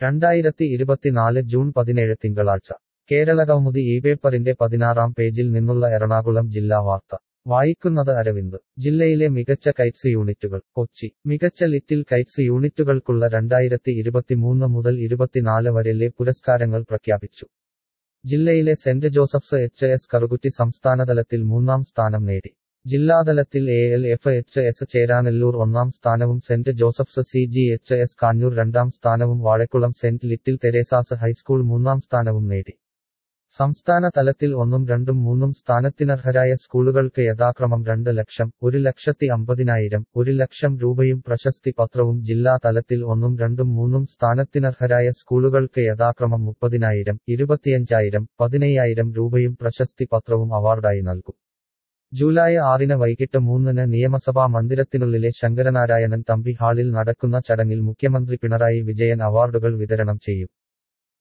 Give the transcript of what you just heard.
രണ്ടായിരത്തി ഇരുപത്തിനാല് ജൂൺ പതിനേഴ് തിങ്കളാഴ്ച കേരളകൗമുദി ഈ പേപ്പറിന്റെ പതിനാറാം പേജിൽ നിന്നുള്ള എറണാകുളം ജില്ലാ വാർത്ത വായിക്കുന്നത് അരവിന്ദ് ജില്ലയിലെ മികച്ച കൈറ്റ്സ് യൂണിറ്റുകൾ കൊച്ചി മികച്ച ലിറ്റിൽ കൈറ്റ്സ് യൂണിറ്റുകൾക്കുള്ള രണ്ടായിരത്തി ഇരുപത്തിമൂന്ന് മുതൽ ഇരുപത്തിനാല് വരെലെ പുരസ്കാരങ്ങൾ പ്രഖ്യാപിച്ചു ജില്ലയിലെ Saint Joseph's H S Karukutty സംസ്ഥാനതലത്തിൽ മൂന്നാം സ്ഥാനം നേടി ജില്ലാതലത്തിൽ A L F H S Cheranallur ഒന്നാം സ്ഥാനവും Saint Joseph's C G H S Kanjoor രണ്ടാം സ്ഥാനവും Vazhakulam Saint Little Theresa's high school മൂന്നാം സ്ഥാനവും നേടി സംസ്ഥാന തലത്തിൽ ഒന്നും രണ്ടും മൂന്നും സ്ഥാനത്തിനർഹരായ സ്കൂളുകൾക്ക് യഥാക്രമം രണ്ട് ലക്ഷം ഒരു ലക്ഷത്തി അമ്പതിനായിരം ഒരു ലക്ഷം രൂപയും പ്രശസ്തി പത്രവും ജില്ലാ തലത്തിൽ ഒന്നും രണ്ടും മൂന്നും സ്ഥാനത്തിനർഹരായ സ്കൂളുകൾക്ക് യഥാക്രമം മുപ്പതിനായിരം ഇരുപത്തിയഞ്ചായിരം പതിനയ്യായിരം രൂപയും പ്രശസ്തി പത്രവും അവാർഡായി നൽകും ജൂലൈ ആറിന് വൈകിട്ട് മൂന്നിന് നിയമസഭാ മന്ദിരത്തിനുള്ളിലെ ശങ്കരനാരായണൻ തമ്പി ഹാളിൽ നടക്കുന്ന ചടങ്ങിൽ മുഖ്യമന്ത്രി പിണറായി വിജയൻ അവാർഡുകൾ വിതരണം ചെയ്യും